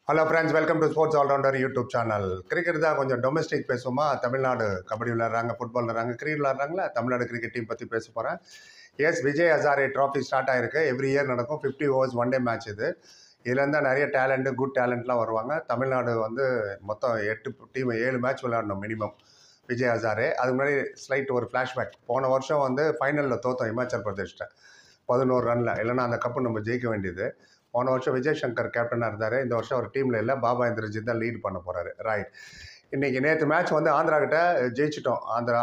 hello friends welcome to sports allrounder YouTube channel cricket தான் கொஞ்சம் domestic பேசுவோமா தமிழ்நாடு கபடி விளையாடுறாங்க ஃபுட்பால் விளையாடுறாங்க கிரிக்கெட் விளையாடுறாங்களா தமிழ்நாடு கிரிக்கெட் டீம் பற்றி பேச போகிறேன் yes Vijay Hazare trophy start ஆயிருக்கு எவ்ரி இயர் நடக்கும் fifty overs one day match இது இதுலேருந்து தான் நிறைய டேலண்ட்டு குட் டேலண்ட்லாம் வருவாங்க தமிழ்நாடு வந்து மொத்தம் எட்டு டீம் ஏழு மேட்ச் விளையாடணும் மினிமம் விஜய் ஹசாரே அதுக்கு முன்னாடி ஸ்லைட் ஒரு ஃப்ளாஷ்பேக் போன வருஷம் வந்து ஃபைனலில் தோத்தோம் இமாச்சல் பிரதேஷ்ட பதினோரு ரனில் இல்லைன்னா அந்த கப்பு நம்ம ஜெயிக்க வேண்டியது போன வருஷம் விஜய் சங்கர் கேப்டனாக இருந்தார் இந்த வருஷம் அவர் டீமில் இல்லை பாபா இந்திரஜித் தான் லீட் பண்ண போகிறாரு ரைட் இன்றைக்கி நேற்று மேட்ச் வந்து ஆந்திரா கிட்ட ஜெயிச்சிட்டோம் Andhra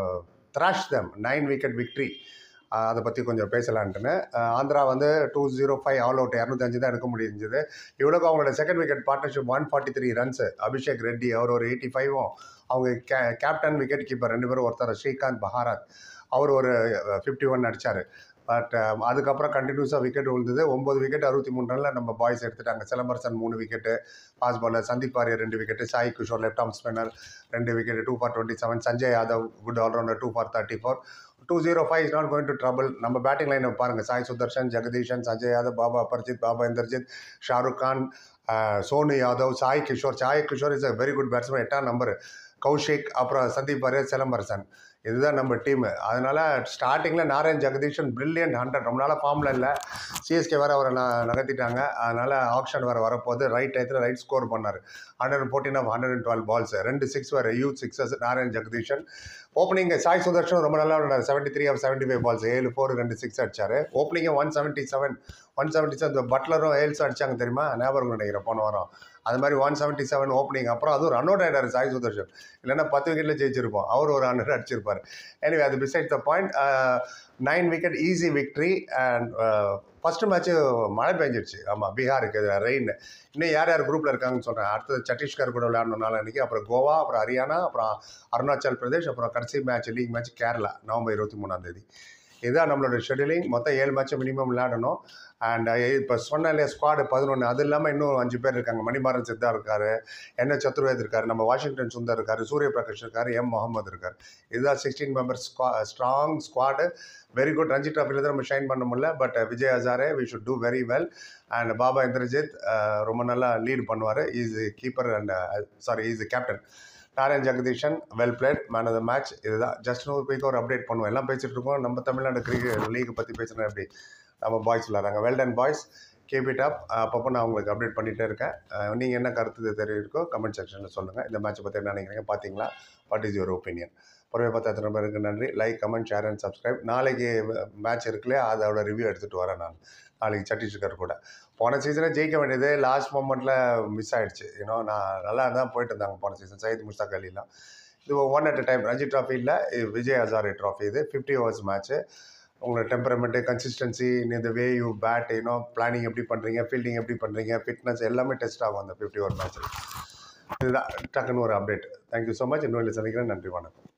thrash them nine wicket victory அதை பற்றி கொஞ்சம் பேசலான்ட்டுன்னு அஹ், ஆந்திரா வந்து two zero five all out இரநூத்தஞ்சு தான் எடுக்க முடிஞ்சது இவ்வளோக்கு அவங்களோட second wicket partnership one forty three runs Abhishek Reddy அவர் ஒரு எயிட்டி ஃபைவும் அவங்க கே கேப்டன் விக்கெட் கீப்பர் ரெண்டு பேரும் ஒருத்தர் ஸ்ரீகாந்த் பஹாரத் அவர் ஒரு ஃபிஃப்டி ஒன் அடிச்சார் பட் அதுக்கப்புறம் கண்டினியூஸாக விக்கெட் விழுந்தது ஒம்பது விக்கெட் அறுபத்தி மூணு ரனில் நம்ம பாய்ஸ் எடுத்துட்டாங்க சிலம்பரசன் மூணு விக்கெட்டு பாஸ் பாலர் சந்தீப் ஆரியர் ரெண்டு wicket Sai Kishore left arm spinner ரெண்டு wicket two for twenty seven Sanjay Yadav good allrounder two for thirty four two zero five is not going to trouble நம்ம பேட்டிங் லைனை பாருங்கள் Sai Sudharsan Jagadeesan Sanjay Yadav Baba Aparajith Baba Indrajith Shahrukh Khan ah, Sonu Yadav Sai Kishore Sai Kishore is a very good batsman எட்டாம் number Kaushik அப்புறம் சந்தீப் ஆரியர் சிலம்பரசன் இதுதான் நம்ம team அதனால் ஸ்டார்டிங்கில் நாராயண் ஜெகதீஷன் பிரில்லியன்ட் ஹண்ட்ரட் ரொம்ப நாளாக ஃபார்மில் இல்லை சிஎஸ்கே வேறு அவரை ந நகர்த்திட்டாங்க அதனால் ஆப்ஷன் வேறு வரப்போகுது ரைட் டயத்தில் ரைட் ஸ்கோர் பண்ணார் hundred fourteen off hundred and twelve balls ரெண்டு சிக்ஸ் வேறு யூத் சிக்ஸஸ் நாராயண் ஜெகதீஷன் ஓப்பனிங் சாய் சுதர்ஷன் ரொம்ப நல்லா விளாண்டார் seventy three off seventy five balls ஏழு ஃபோர் ரெண்டு சிக்ஸ் அடிச்சார் ஓப்பனிங்கே one seventy seven one seventy seven இந்த பட்லரும் ஏல்ஸ் அடிச்சாங்க தெரியுமா ஞாபகம் நினைக்கிறேன் போன வாரம் அது மாதிரி ஒன் செவன்ட்டி செவன் ஓப்பனிங் அப்புறம் அதுவும் ரன் அவுட் ஆகிட்டார் சாய் சுதர்ஷன் இல்லைன்னா பத்து விக்கெட்டில் ஜெயிச்சிருப்போம் அவர் ஒரு ஹண்ட்ரட் அடிச்சிருப்பார் எனிவே அது beside the point nine wicket easy victory and first match மழை பெஞ்சிருச்சு ஆமாம் பீகாருக்கு ரெயின் இன்னும் யார் யார் குரூப்பில் இருக்காங்கன்னு சொல்கிறேன் அடுத்தது சத்தீஸ்கர் கூட விளையாடணும் நாளைக்கு அப்புறம் கோவா அப்புறம் ஹரியானா அப்புறம் அருணாச்சல் பிரதேஷ் அப்புறம் கடைசி match league match Kerala November இருபத்தி மூணாம் தேதி இதுதான் நம்மளோட ஷெடியூலிங் மொத்தம் ஏழு மேட்ச் மினிமம் விளையாடணும் அண்ட் இப்போ சொன்ன இல்லையா ஸ்குவாடு பதினொன்று அது இல்லாமல் இன்னும் அஞ்சு பேர் இருக்காங்க மணிமாறன் சித்தா இருக்கார் என் சத்துர்வேத் இருக்கார் நம்ம வாஷிங்டன் சுந்தர் இருக்கார் சூரிய பிரகாஷ் இருக்கார் எம் முகமது இருக்கார் இதுதான் sixteen members squad strong squad very good Ranji ட்ராஃபியில் தான் நம்ம ஷைன் பண்ண முடியல but Vijay Hazare we should do very well and Baba Indrajith அஹ், ரொம்ப நல்லா லீட் பண்ணுவார் is keeper and sorry is captain Narayan Jagadeesan well played man of the match இதுதான் ஜஸ்ட் நூறு போய்க்கு ஒரு அப்டேட் பண்ணுவோம் எல்லாம் பேசிட்டு இருக்கோம் நம்ம தமிழ்நாடு கிரிக்கெட் லீக் பற்றி பேசுகிறேன் எப்படி நம்ம பாய்ஸ் விளாட்றாங்க well done boys keep it up அப்பப்போ நான் உங்களுக்கு அப்டேட் பண்ணிகிட்டே இருக்கேன் நீங்கள் என்ன கருத்து தெரியிருக்கோ கமெண்ட் செக்ஷனில் சொல்லுங்கள் இந்த மேட்ச்சை பற்றி என்ன நினைக்கிறீங்க பார்த்தீங்களா வாட் இஸ் யுவர் ஒப்பீனியன் பொறுமை பார்த்த அத்தனை பேருக்கு நன்றி like comment share and subscribe நாளைக்கு மேட்ச் இருக்குல்லையே அதோட ரிவ்யூ எடுத்துகிட்டு வரேன் நான் நாளைக்கு சத்தீஸ்கர் கூட போன சீசனே ஜெயிக்க வேண்டியது லாஸ்ட் மொமெண்ட்டில் மிஸ் ஆயிடுச்சு ஏன்னா நான் நல்லா தான் போயிட்டு இருந்தாங்க போன சீசன் சயித் முஸ்தாக் அலிலாம் இது one at time Ranji trophy இல்லை விஜய் ஹசாரே ட்ராஃபி இது ஃபிஃப்டி ஓவர்ஸ் மேட்ச்சு உங்களோட டெம்பரமெண்ட்டு கன்சிஸ்டன்சி இந்த way you bat you know planning எப்படி பண்ணுறீங்க ஃபீல்டிங் எப்படி பண்ணுறீங்க ஃபிட்னஸ் எல்லாமே டெஸ்ட் ஆகும் அந்த ஃபிஃப்டி ஓவர் மேட்ச்சில் இதுதான் டக்குன்னு ஒரு அப்டேட் தேங்க்யூ ஸோ மச் இன்னொரு சந்திக்கிறேன் நன்றி வணக்கம்